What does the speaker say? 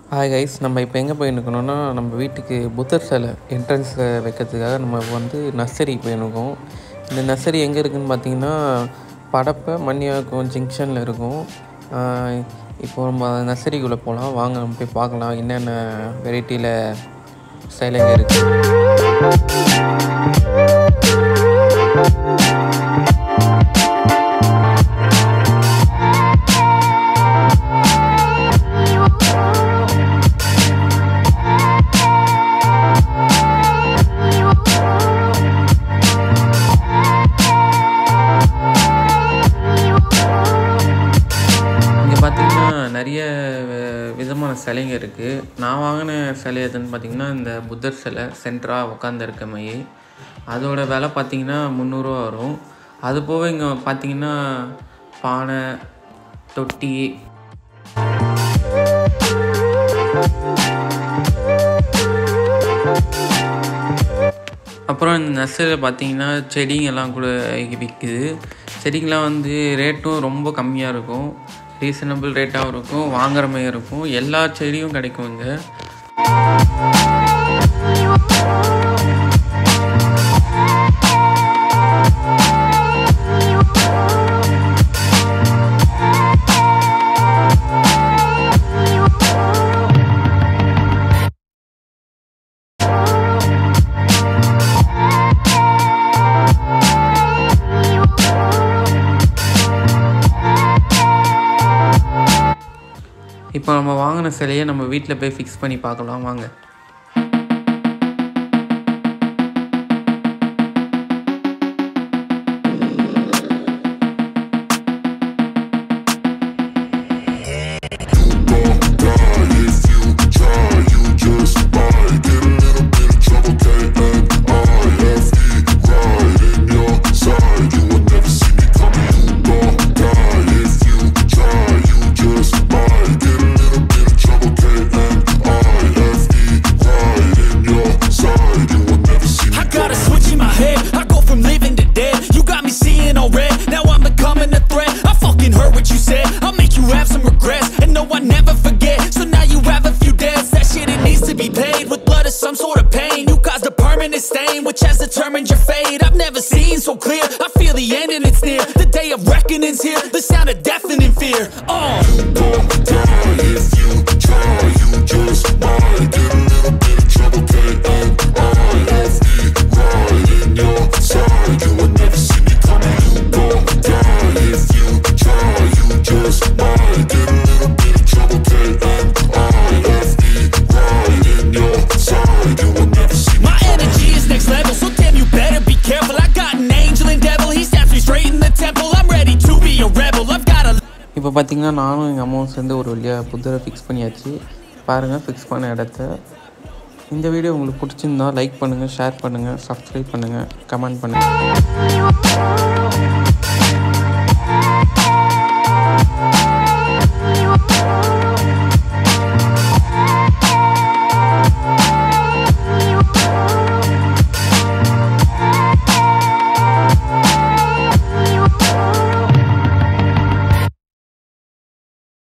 Hi guys நம்ம இப்போ எங்கே போயிருக்கோம்னா நம்ம வீட்டுக்கு புத்தர் சிலை என்ட்ரன்ஸில் வைக்கிறதுக்காக நம்ம வந்து நர்சரி போயிருக்கோம் இந்த நர்சரி எங்கே இருக்குதுன்னு பார்த்தீங்கன்னா படப்பை மணியாக்கம் ஜங்ஷனில் இருக்கும் ஆஹ் இப்போ நம்ம நர்சரிக்குள்ளே போகலாம் வாங்க நம்ம போய் பார்க்கலாம் என்னென்ன வெரைட்டியில் சிலைங்க இருக்குது இங்கே பார்த்தீங்கன்னா நிறைய வி- விதமான சிலைங்க இருக்குது நான் வாங்கின சிலை எதுன்னு பார்த்தீங்கன்னா இந்த புத்தர் சிலை சென்டராக உட்காந்துருக்க மை அதோட விலை பார்த்தீங்கன்னா முந்நூறுரூவா வரும் அது போக இங்கே பார்த்தீங்கன்னா பானை தொட்டி அப்புறம் இந்த நர்சரியில் பார்த்தீங்கன்னா செடிங்கெல்லாம் கூட விற்குது செடிங்கெல்லாம் வந்து ரேட்டும் ரொம்ப கம்மியாக இருக்கும் ரீசனபிள் ரேட்டாகவும் இருக்கும் வாங்குற மாதிரி இருக்கும் எல்லா செடியும் கிடைக்கும் இங்கே இப்போ நம்ம வாங்கின சிலையை நம்ம வீட்டில் போய் ஃபிக்ஸ் பண்ணி பார்க்கலாம் வாங்க I got a switch in my head. I go from living to dead. You got me seeing all red. Now I'm becoming a threat. I fucking heard what you said. I'll make you have some regrets. And no, I never forget. So now you have a few debts. That shit, it needs to be paid with blood or some sort of pain. You caused a permanent stain, which has determined your fate. I've never seen so clear. I feel the end and it's near. The day of reckoning's here. The sound of deafening fear. Oh. My energy is next level, so damn you better be careful. I got an angel and devil, he stabs me straight in the temple. I'm ready to be a rebel. I've got a இப்போ பார்த்தீங்கன்னா நானும் எங்கள் அம்மாவும் சேர்ந்து ஒரு வழியாக புத்தரை fix பண்ணியாச்சு பாருங்கள் ஃபிக்ஸ் பண்ண இடத்த இந்த வீடியோ உங்களுக்கு பிடிச்சிருந்தா லைக் பண்ணுங்கள் ஷேர் பண்ணுங்கள் சப்ஸ்கிரைப் பண்ணுங்கள் கமெண்ட் பண்ணுங்கள்